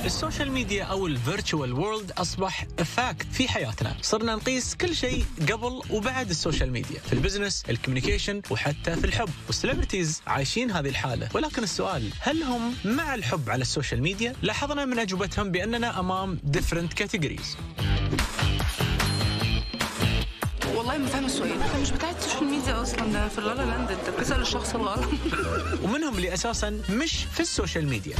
السوشيال ميديا او الفيرتشوال وورلد اصبح فاكت في حياتنا صرنا نقيس كل شيء قبل وبعد السوشيال ميديا في البزنس الكوميونيكيشن وحتى في الحب والسليبرتيز عايشين هذه الحاله ولكن السؤال هل هم مع الحب على السوشيال ميديا لاحظنا من اجوبتهم باننا امام ديفرنت كاتيجوريز والله ما فاهم السؤال انت مش بتاع السوشيال ميديا اصلا ده في اللالا لاند انت بتسال الشخص الغلط ومنهم اللي اساسا مش في السوشيال ميديا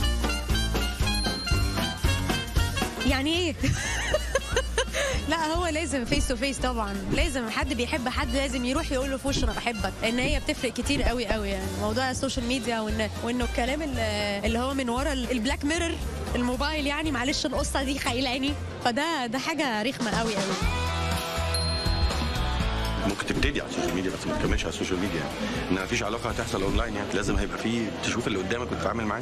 يعني ايه لا هو لازم فيس تو فيس طبعا لازم حد بيحب حد لازم يروح يقول له في وشه انا بحبك ان هي بتفرق كتير قوي قوي يعني موضوع السوشيال ميديا وان وانه الكلام اللي اللي هو من ورا ال- البلاك ميرور الموبايل يعني معلش القصه دي خيلاني فده ده حاجه رخمه قوي قوي ممكن تبتدي على السوشيال ميديا بس ما تكملش على السوشيال ميديا يعني ان مفيش علاقه هتحصل اونلاين يعني لازم هيبقى في تشوف اللي قدامك وتتعامل معاه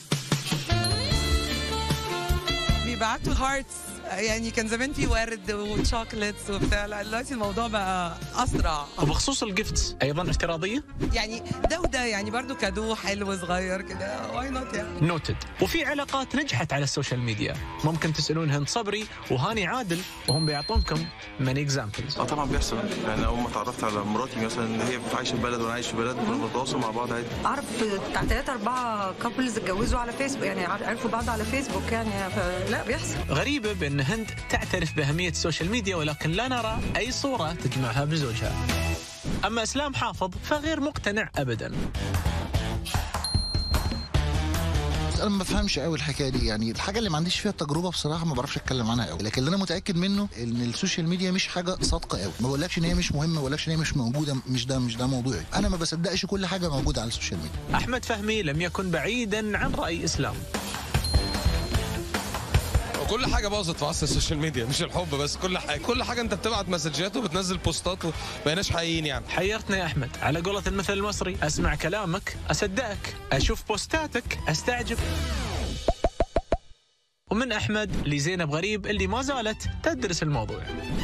بيبعتوا هارتس يعني كان زمان في ورد وشوكليتس وبتاع لا دلوقتي الموضوع بقى اسرع وبخصوص الجفتس ايضا افتراضيه يعني ده وده يعني برضو كادو حلو صغير كده واي نوت يعني نوتد وفي علاقات نجحت على السوشيال ميديا ممكن تسالون هند صبري وهاني عادل وهم بيعطونكم ماني اكزامبلز اه طبعا بيحصل يعني اول ما اتعرفت على مراتي مثلا هي عايشه في بلد وانا عايش في بلد كنا بنتواصل مع بعض عادي اعرف بتاع ثلاثة أربعة كابلز اتجوزوا على فيسبوك يعني عرفوا بعض على فيسبوك يعني فلا بيحصل غريبة بأن هند تعترف بأهمية السوشيال ميديا ولكن لا نرى أي صورة تجمعها بزوجها أما إسلام حافظ فغير مقتنع أبدا انا ما بفهمش قوي الحكايه دي يعني الحاجه اللي ما عنديش فيها تجربه بصراحه ما بعرفش اتكلم عنها قوي لكن اللي انا متاكد منه ان السوشيال ميديا مش حاجه صادقه قوي ما بقولكش ان هي مش مهمه ما بقولكش ان هي مش موجوده مش ده مش ده موضوعي انا ما بصدقش كل حاجه موجوده على السوشيال ميديا أحمد فهمي لم يكن بعيدا عن رأي إسلام كل حاجه باظت في عصر السوشيال ميديا مش الحب بس كل حاجه كل حاجه انت بتبعت مسجات وبتنزل بوستات وبقيناش حقيقيين يعني حيرتنا يا أحمد على قولة المثل المصري أسمع كلامك أصدقك أشوف بوستاتك أستعجب ومن أحمد لزينب غريب اللي ما زالت تدرس الموضوع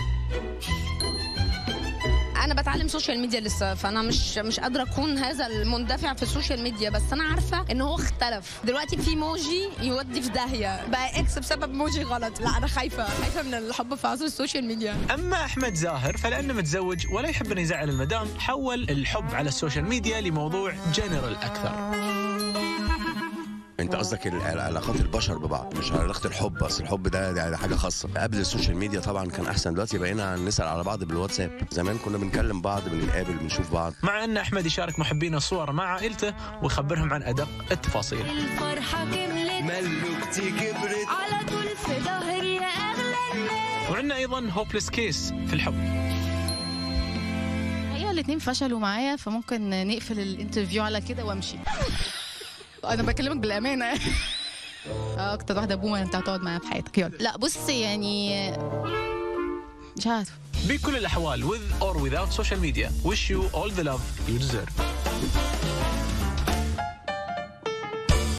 انا بتعلم سوشيال ميديا لسه فانا مش مش قادره اكون هذا المندفع في السوشيال ميديا بس انا عارفه ان هو اختلف دلوقتي في موجي يودي في داهيه بقى اكس بسبب موجي غلط لا انا خايفه خايفه من الحب في عصر السوشيال ميديا أما أحمد زاهر فلأنه متزوج ولا يحب أن يزعل المدام حول الحب على السوشيال ميديا لموضوع جنرال أكثر انت قصدك ال- علاقات البشر ببعض مش علاقه الحب بس الحب ده, ده, ده حاجه خاصه قبل السوشيال ميديا طبعا كان احسن دلوقتي بقينا نسال على بعض بالواتساب زمان كنا بنكلم بعض بنتقابل بنشوف بعض مع أن أحمد يشارك محبينه صور مع عائلته ويخبرهم عن أدق التفاصيل الفرحة كملت ملوكتي كبرت على طول في ظهري يا أغلى الناس وعندنا أيضا هوبليس كيس في الحب الحقيقه الاثنين فشلوا معايا فممكن نقفل الانترفيو على كده وامشي انا بكلمك بالامانه اه اكتر واحده بومه انت هتقعد معاها في حياتك يلا لا بص يعني مش عارفه بكل الأحوال with or without social media wish you all the love you deserve